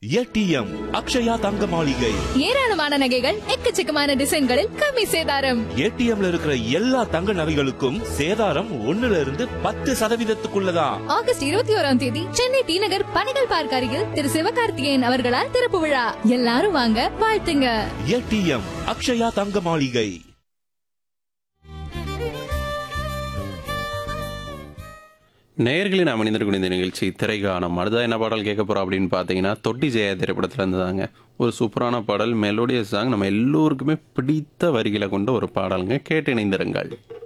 ATM Akshaya தங்க மாளிகை ஏராளமான நகைகள் எக்கச்சக்கமான டிசைன்களில் கம்மி சேதாரம் ஏடிஎம்ல இருக்கிற எல்லா தங்க நகைகளுக்கும் சேதாரம் ஒண்ணுல இருந்து பத்து சதவீதத்துக்குள்ளதான் ஆகஸ்ட் இருபத்தி ஓராம் தேதி சென்னை டி நகர் பணிகள் பார்க் அருகில் திரு சிவகார்த்திகேயன் அவர்களால் திறப்பு விழா எல்லாரும் வாங்க வாழ்த்துங்க ஏடிஎம் அக்ஷயா தங்க மாளிகை நேயர்களின் நாம் இணைந்திருக்கும் இந்த நிகழ்ச்சி திரைக்கானம் அடுத்தா என்ன பாடல் கேட்க போறோம் அப்படின்னு பார்த்தீங்கன்னா தொட்டி ஜெயா திரைப்படத்தில் இருந்ததாங்க ஒரு சூப்பரான பாடல் மெலோடியஸ் சாங் நம்ம எல்லோருக்குமே பிடித்த வரிகளை கொண்ட ஒரு பாடலுங்க கேட்டு இணைந்திருங்கள்